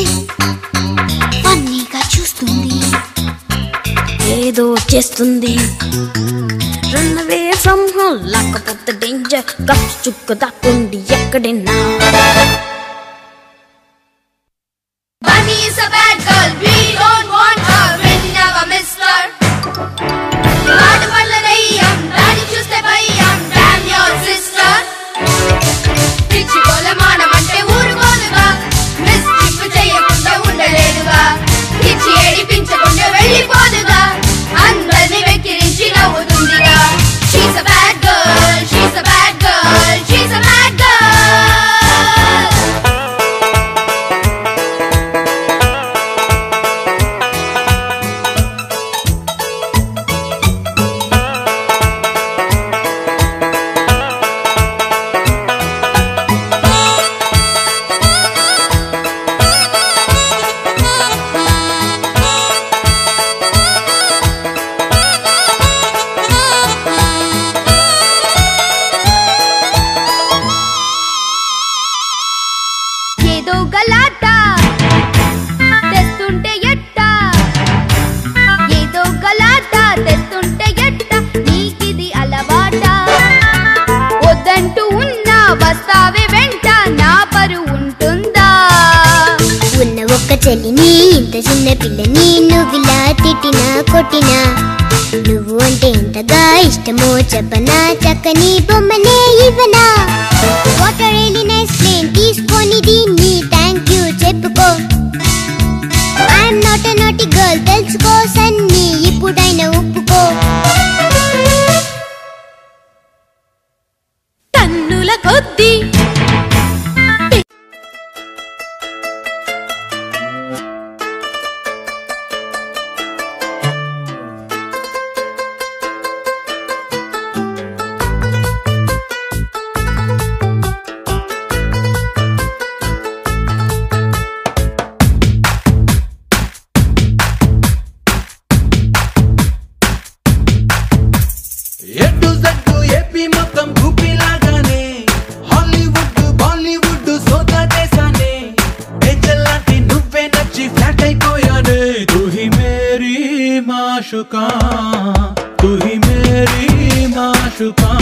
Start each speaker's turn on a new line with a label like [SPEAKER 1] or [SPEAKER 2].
[SPEAKER 1] ఫన్నీగా చూస్తుంది ఏదో చేస్తుంది రన్ అవే ఫ్రమ్ హోమ్ లేకపోతే డేంజర్ గప్ చుక్క దాక్కుండి ఎక్కడైనా
[SPEAKER 2] Bunny is a bad girl, we don't want her. We never miss her. వాడు పళ్ళ దెయ్యం, దాన్ని చూస్తే భయం. Damn your sister. పిచ్చి కొలమానం అంటే ఊరుకోదుగా. Mischief చేయకుండా ఉండలేదుగా. పిచ్చి ఏడిపించకుండా వెళ్ళిపోదుగా. అందర్నీ వెక్కిరించి నవ్వుతుందిగా. She's a bad girl, she's a bad girl, she's a bad girl. ఏదో గలాట తెస్తుంటే ఎట్ట ఏదో గలాట తెస్తుంటే ఎట్ట నీకిది అలవాట వద్దంటూ ఉన్నా వస్తావే వెంట నా పరు ఉంటుందా
[SPEAKER 3] ఉన్న ఒక్క చెల్లిని ఇంత చిన్న పిల్లని నువ్విలా తిట్టినా కొట్టినా నువ్వు అంటే ఎంతగా ఇష్టమో చెప్పనా చక్కని బొమ్మనే ఇవ్వనా వాట్ రియలీ నైస్ ప్లేన్ తీసుకొని దీన్ని థ్యాంక్ యూ చెప్పుకో I'm not a naughty girl తెలుసుకో సన్ని ఇప్పుడైనా ఒప్పుకో
[SPEAKER 1] టన్నుల కొద్దీ
[SPEAKER 4] ఎటు జట్టు ఏపీ మొత్తం ఊపిలాగానే హాలీవుడ్ బాలీవుడ్ సోత దేశానే ఏంజల్ లాంటి నువ్వే నచ్చి ఫ్లాట్ అయిపోయానే తుహి మేరీ మాషుకా తుహి మేరీ మాషుకా